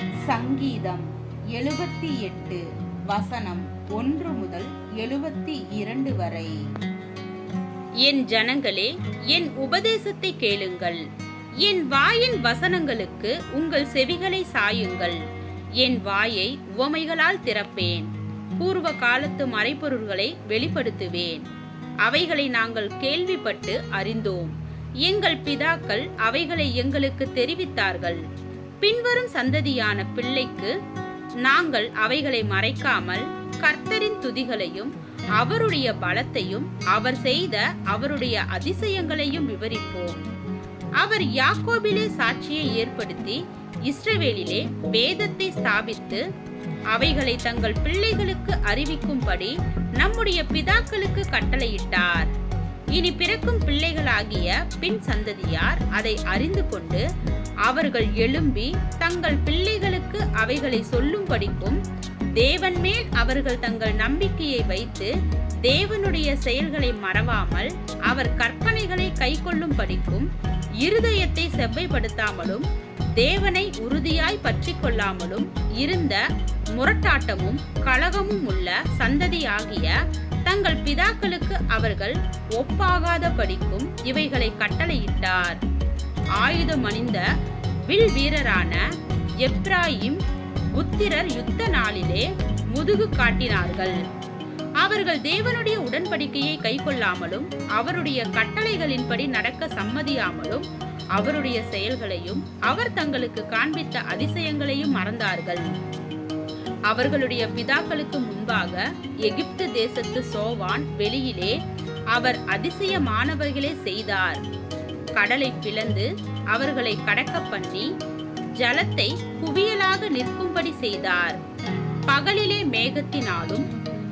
சங்கீதம் எழுபத்தி எட்டு வசனம் ஒன்று முதல் எழுபத்தி இரண்டு வரை என் ஜனங்களே என் உபதேசத்தை கேளுங்கள் என் வாயின் வசனங்களுக்கு உங்கள் செவிகளை சாயுங்கள் என் வாயை உவமைகளால் திறப்பேன் பூர்வ காலத்து மறைப்பொருள்களை வெளிப்படுத்துவேன் அவைகளை நாங்கள் கேள்விப்பட்டு அறிந்தோம் எங்கள் பிதாக்கள் அவைகளை எங்களுக்கு தெரிவித்தார்கள் பின்வரும் சந்ததியான பிள்ளைக்கு நாங்கள் அவைகளை மறைக்காமல் கர்த்தரின் துதிகளையும் அவருடைய பலத்தையும் அவர் செய்த அவருடைய அதிசயங்களையும் விவரிப்போம் அவர் யாக்கோபிலே சாட்சியை ஏற்படுத்தி இஸ்ரவேலிலே வேதத்தை ஸ்தாபித்து அவைகளை தங்கள் பிள்ளைகளுக்கு அறிவிக்கும்படி நம்முடைய பிதாக்களுக்கு கட்டளையிட்டார் இனி பிறக்கும் பிள்ளைகளாகிய பின் சந்ததியார் அதை அறிந்து கொண்டு அவர்கள் எழும்பி தங்கள் பிள்ளைகளுக்கு அவைகளை சொல்லும்படிக்கும் தேவன் மேல் அவர்கள் தங்கள் நம்பிக்கையை வைத்து தேவனுடைய செயல்களை மறவாமல் அவர் கற்பனைகளை கைக்கொள்ளும் படிக்கும் இருதயத்தை செவ்வைப்படுத்தாமலும் தேவனை உறுதியாய் பற்றி கொள்ளாமலும் இருந்த முரட்டாட்டமும் கலகமும் உள்ள சந்ததியாகிய தங்கள் பிதாக்களுக்கு அவர்கள் ஒப்பாகாத படிக்கும் இவைகளை கட்டளையிட்டார் ஆயுதம் அணிந்த வில் வீரரான எப்ராயிம் புத்திரர் யுத்த நாளிலே முதுகு காட்டினார்கள் அவர்கள் தேவனுடைய உடன்படிக்கையை கைக்கொள்ளாமலும் அவருடைய கட்டளைகளின்படி நடக்க சம்மதியாமலும் அவருடைய செயல்களையும் அவர் தங்களுக்கு காண்பித்த அதிசயங்களையும் மறந்தார்கள் அவர்களுடைய பிதாக்களுக்கு முன்பாக எகிப்து தேசத்து சோவான் வெளியிலே அவர் அதிசயமானவர்களே செய்தார் கடலை பிளந்து அவர்களை கடக்க பண்ணி ஜலத்தை குவியலாக நிற்கும்படி செய்தார் பகலிலே மேகத்தினாலும்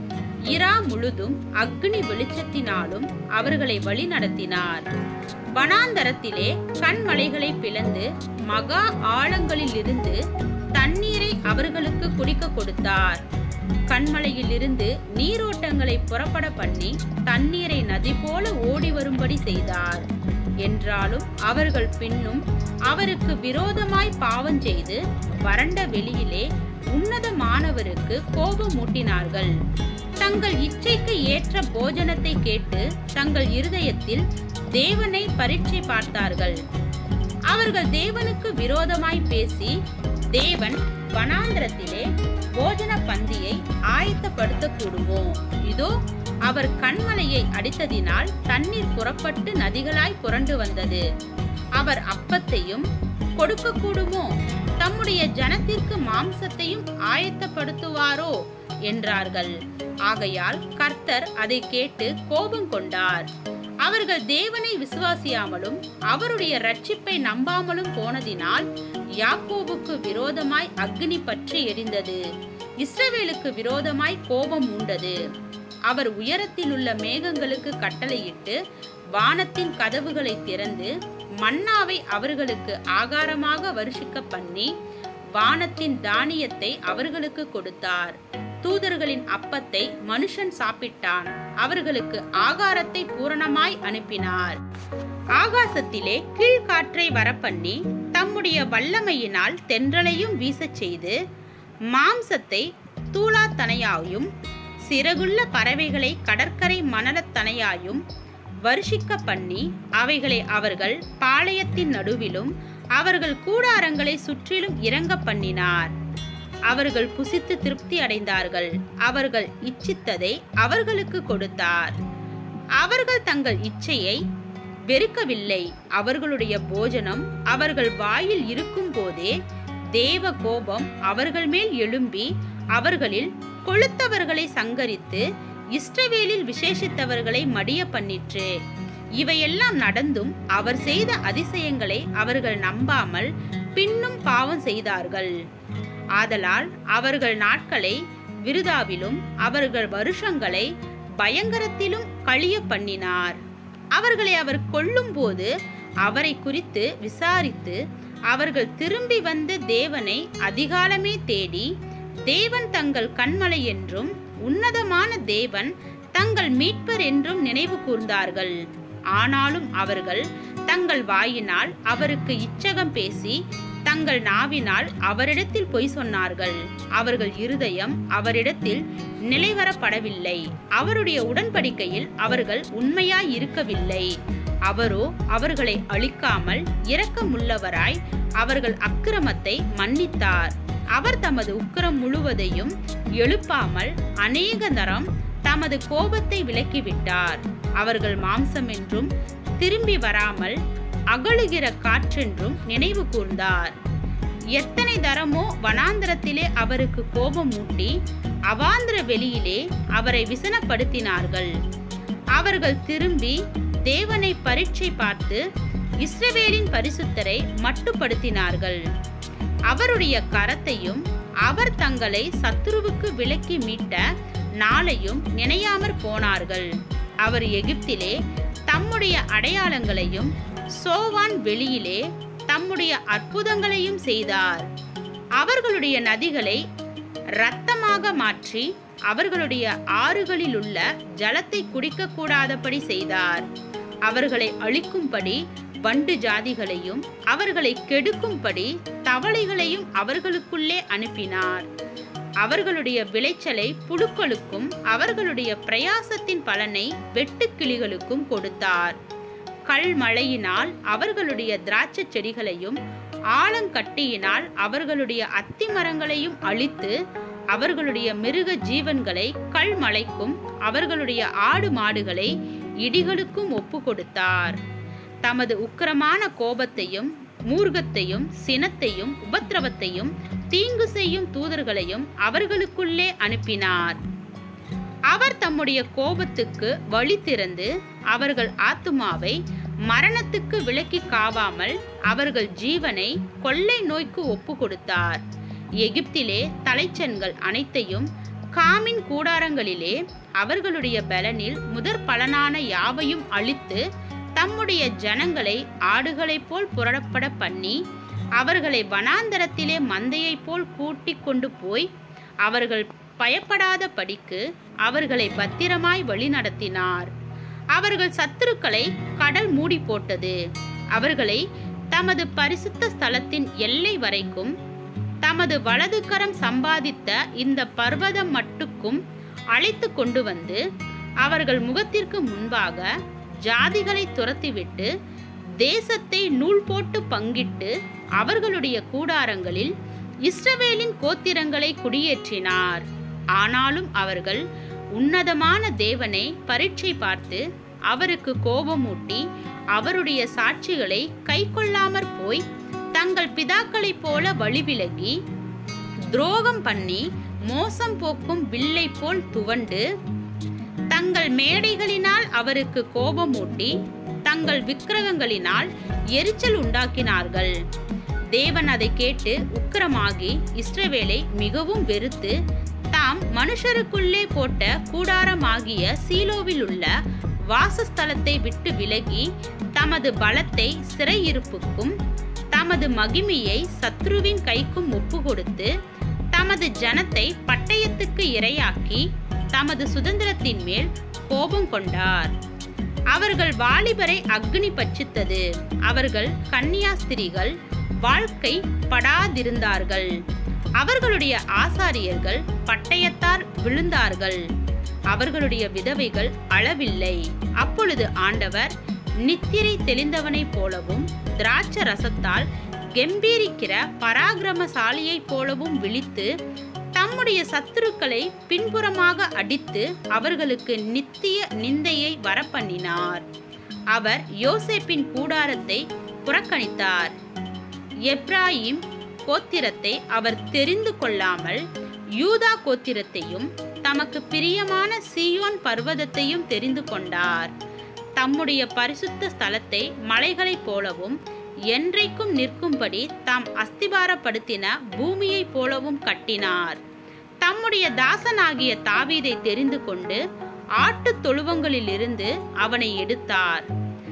இரா முழுதும் அக்னி வெளிச்சத்தினாலும் அவர்களை வழி நடத்தினார் வனாந்தரத்திலே கண்மலைகளை பிளந்து மகா ஆழங்களிலிருந்து தண்ணீரை அவர்களுக்கு குடிக்க கொடுத்தார் கண்மலையிலிருந்து நீரோட்டங்களை புறப்பட பண்ணி தண்ணீரை நதி போல ஓடி வரும்படி செய்தார் என்றாலும் அவர்கள் பின்னும் அவருக்கு விரோதமாய் பாவம் செய்து வறண்ட வெளியிலே உன்னதமானவருக்கு கோபம் மூட்டினார்கள் தங்கள் இச்சைக்கு ஏற்ற போஜனத்தை கேட்டு தங்கள் இருதயத்தில் தேவனை பரீட்சை பார்த்தார்கள் அவர்கள் தேவனுக்கு விரோதமாய் பேசி தேவன் வனாந்திரத்திலே போஜன பந்தியை ஆயத்தப்படுத்த கூடுமோ இதோ அவர் கண்மலையை அடித்ததினால் தண்ணீர் புறப்பட்டு நதிகளாய் புரண்டு வந்தது அவர் அப்பத்தையும் கொடுக்க கூடுமோ தம்முடைய ஜனத்திற்கு மாம்சத்தையும் ஆயத்தப்படுத்துவாரோ என்றார்கள் ஆகையால் கர்த்தர் அதை கேட்டு கோபம் கொண்டார் அவர்கள் தேவனை விசுவாசியாமலும் அவருடைய ரட்சிப்பை நம்பாமலும் போனதினால் யாக்கோபுக்கு விரோதமாய் அக்னி பற்றி எரிந்தது இஸ்ரவேலுக்கு விரோதமாய் கோபம் உண்டது அவர் உயரத்தில் உள்ள மேகங்களுக்கு கட்டளையிட்டு வானத்தின் கதவுகளை திறந்து மன்னாவை அவர்களுக்கு ஆகாரமாக வருஷிக்க பண்ணி வானத்தின் தானியத்தை அவர்களுக்கு கொடுத்தார் தூதர்களின் அப்பத்தை மனுஷன் சாப்பிட்டான் அவர்களுக்கு ஆகாரத்தை பூரணமாய் அனுப்பினார் ஆகாசத்திலே கீழ்காற்றை வரப்பண்ணி தம்முடைய வல்லமையினால் தென்றலையும் வீசச் செய்து மாம்சத்தை தூளாத்தனையாயும் சிறகுள்ள பறவைகளை கடற்கரை மணலத்தனையாயும் வருஷிக்க பண்ணி அவைகளை அவர்கள் பாளையத்தின் நடுவிலும் அவர்கள் கூடாரங்களை சுற்றிலும் இறங்க பண்ணினார் அவர்கள் புசித்து திருப்தி அடைந்தார்கள் அவர்கள் இச்சித்ததை அவர்களுக்கு கொடுத்தார் அவர்கள் தங்கள் இச்சையை வெறுக்கவில்லை அவர்களுடைய போஜனம் அவர்கள் வாயில் இருக்கும் போதே தேவ கோபம் அவர்கள் மேல் எழும்பி அவர்களில் கொளுத்தவர்களை சங்கரித்து இஸ்ரவேலில் விசேஷித்தவர்களை மடிய பண்ணிற்று இவையெல்லாம் நடந்தும் அவர் செய்த அதிசயங்களை அவர்கள் நம்பாமல் பின்னும் பாவம் செய்தார்கள் ஆதலால் அவர்கள் நாட்களை விருதாவிலும் அவர்கள் வருஷங்களை பயங்கரத்திலும் கழிய பண்ணினார் அவர்களை அவர் கொல்லும்போது அவரை குறித்து விசாரித்து அவர்கள் திரும்பி வந்த தேவனை அதிகாலமே தேடி தேவன் தங்கள் கண்மலை என்றும் உன்னதமான தேவன் தங்கள் மீட்பர் என்றும் நினைவு கூர்ந்தார்கள் ஆனாலும் அவர்கள் தங்கள் வாயினால் அவருக்கு இச்சகம் பேசி தங்கள் நாவினால் அவரிடத்தில் பொய் சொன்னார்கள் அவர்கள் இருதயம் அவரிடத்தில் நிலைவரப்படவில்லை அவருடைய உடன்படிக்கையில் அவர்கள் உண்மையாய் இருக்கவில்லை அவரோ அவர்களை அழிக்காமல் இரக்கமுள்ளவராய் அவர்கள் அக்கிரமத்தை மன்னித்தார் அவர் தமது உக்கிரம் முழுவதையும் எழுப்பாமல் அநேக தரம் தமது கோபத்தை விலக்கிவிட்டார் அவர்கள் மாம்சம் என்றும் திரும்பி வராமல் அகழுகிற காற்றென்றும் நினைவு கூர்ந்தார் எத்தனை தரமோ வனாந்திரத்திலே அவருக்கு கோபம் மூட்டி அவாந்திர வெளியிலே அவரை விசனப்படுத்தினார்கள் அவர்கள் திரும்பி தேவனை பரீட்சை பார்த்து இஸ்ரவேலின் பரிசுத்தரை மட்டுப்படுத்தினார்கள் அவருடைய கரத்தையும் அவர் தங்களை சத்துருவுக்கு விலக்கி மீட்ட நாளையும் நினையாமற் போனார்கள் அவர் எகிப்திலே தம்முடைய அடையாளங்களையும் சோவான் வெளியிலே தம்முடைய அற்புதங்களையும் செய்தார் அவர்களுடைய நதிகளை இரத்தமாக மாற்றி அவர்களுடைய ஆறுகளிலுள்ள ஜலத்தை குடிக்க கூடாதபடி செய்தார் அவர்களை அழிக்கும்படி வண்டு ஜாதிகளையும் அவர்களை கெடுக்கும்படி தவளைகளையும் அவர்களுக்குள்ளே அனுப்பினார் அவர்களுடைய விளைச்சலை புழுக்களுக்கும் அவர்களுடைய பிரயாசத்தின் பலனை வெட்டுக்கிளிகளுக்கும் கொடுத்தார் கல் மழையினால் அவர்களுடைய திராட்சை செடிகளையும் ஆலங்கட்டியினால் அவர்களுடைய அத்தி மரங்களையும் அழித்து அவர்களுடைய மிருக ஜீவன்களை கல் மலைக்கும் அவர்களுடைய ஆடு மாடுகளை இடிகளுக்கும் ஒப்பு கொடுத்தார் தமது உக்கிரமான கோபத்தையும் மூர்க்கத்தையும் சினத்தையும் உபத்திரவத்தையும் தீங்கு செய்யும் தூதர்களையும் அவர்களுக்குள்ளே அனுப்பினார் அவர் தம்முடைய கோபத்துக்கு வழி திறந்து அவர்கள் ஆத்துமாவை மரணத்துக்கு விலக்கி காவாமல் அவர்கள் ஜீவனை கொள்ளை நோய்க்கு ஒப்பு கொடுத்தார் எகிப்திலே தலைச்சன்கள் அனைத்தையும் காமின் கூடாரங்களிலே அவர்களுடைய பலனில் முதற் பலனான யாவையும் அழித்து தம்முடைய ஜனங்களை ஆடுகளைப் போல் புரடப்பட பண்ணி அவர்களை வனாந்தரத்திலே மந்தையைப் போல் கூட்டிக் கொண்டு போய் அவர்கள் பயப்படாத படிக்கு அவர்களை பத்திரமாய் வழிநடத்தினார் அவர்கள் சத்துருக்களை கடல் மூடி போட்டது அவர்களை தமது பரிசுத்த ஸ்தலத்தின் எல்லை வரைக்கும் தமது வலது கரம் சம்பாதித்த இந்த பர்வதம் மட்டுக்கும் அழைத்து கொண்டு வந்து அவர்கள் முகத்திற்கு முன்பாக ஜாதிகளை துரத்திவிட்டு தேசத்தை நூல் போட்டு பங்கிட்டு அவர்களுடைய கூடாரங்களில் இஸ்ரவேலின் கோத்திரங்களை குடியேற்றினார் ஆனாலும் அவர்கள் உன்னதமான தேவனை பரீட்சை பார்த்து அவருக்கு கோபமூட்டி அவருடைய சாட்சிகளை கைக்கொள்ளாமற் போய் தங்கள் பிதாக்களைப் போல வழிவிலகி துரோகம் பண்ணி மோசம் போக்கும் வில்லை போல் துவண்டு தங்கள் மேடைகளினால் அவருக்கு கோபமூட்டி தங்கள் விக்கிரகங்களினால் எரிச்சல் உண்டாக்கினார்கள் தேவன் அதை கேட்டு உக்கிரமாகி இஸ்ரவேலை மிகவும் வெறுத்து தாம் மனுஷருக்குள்ளே போட்ட கூடாரமாகிய சீலோவில் உள்ள வாசஸ்தலத்தை விட்டு விலகி தமது பலத்தை சிறையிருப்புக்கும் தமது மகிமையை சத்ருவின் கைக்கும் ஒப்பு கொடுத்து தமது ஜனத்தை பட்டயத்துக்கு இரையாக்கி தமது சுதந்திரத்தின் மேல் கோபம் கொண்டார் அவர்கள் வாலிபரை அக்னி பட்சித்தது அவர்கள் கன்னியாஸ்திரிகள் வாழ்க்கை படாதிருந்தார்கள் அவர்களுடைய ஆசாரியர்கள் பட்டயத்தால் விழுந்தார்கள் அவர்களுடைய விதவைகள் அளவில்லை அப்பொழுது ஆண்டவர் நித்திரை தெளிந்தவனைப் போலவும் திராட்ச ரசத்தால் கெம்பீரிக்கிற பராக்கிரமசாலியைப் போலவும் விழித்து தம்முடைய சத்துருக்களை பின்புறமாக அடித்து அவர்களுக்கு நித்திய நிந்தையை வரப்பண்ணினார் அவர் யோசேப்பின் கூடாரத்தை புறக்கணித்தார் எப்ராயிம் கோத்திரத்தை அவர் தெரிந்து கொள்ளாமல் யூதா கோத்திரத்தையும் தமக்கு பிரியமான சீயோன் பர்வதத்தையும் தெரிந்து கொண்டார் தம்முடைய பரிசுத்த ஸ்தலத்தை மலைகளைப் போலவும் என்றைக்கும் நிற்கும்படி தாம் அஸ்திபாரப்படுத்தின பூமியைப் போலவும் கட்டினார் தம்முடைய தாசனாகிய தாவீதை தெரிந்து கொண்டு ஆட்டுத் தொழுவங்களிலிருந்து அவனை எடுத்தார்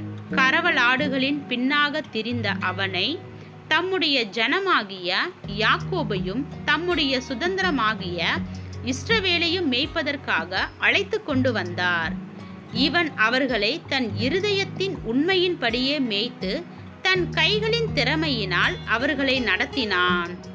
கரவலாடுகளின் பின்னாக திரிந்த அவனை தம்முடைய ஜனமாகிய யாக்கோபையும் தம்முடைய சுதந்திரமாகிய இஸ்ரவேலையும் மேய்ப்பதற்காக அழைத்து கொண்டு வந்தார் இவன் அவர்களை தன் இருதயத்தின் உண்மையின்படியே மேய்த்து தன் கைகளின் திறமையினால் அவர்களை நடத்தினான்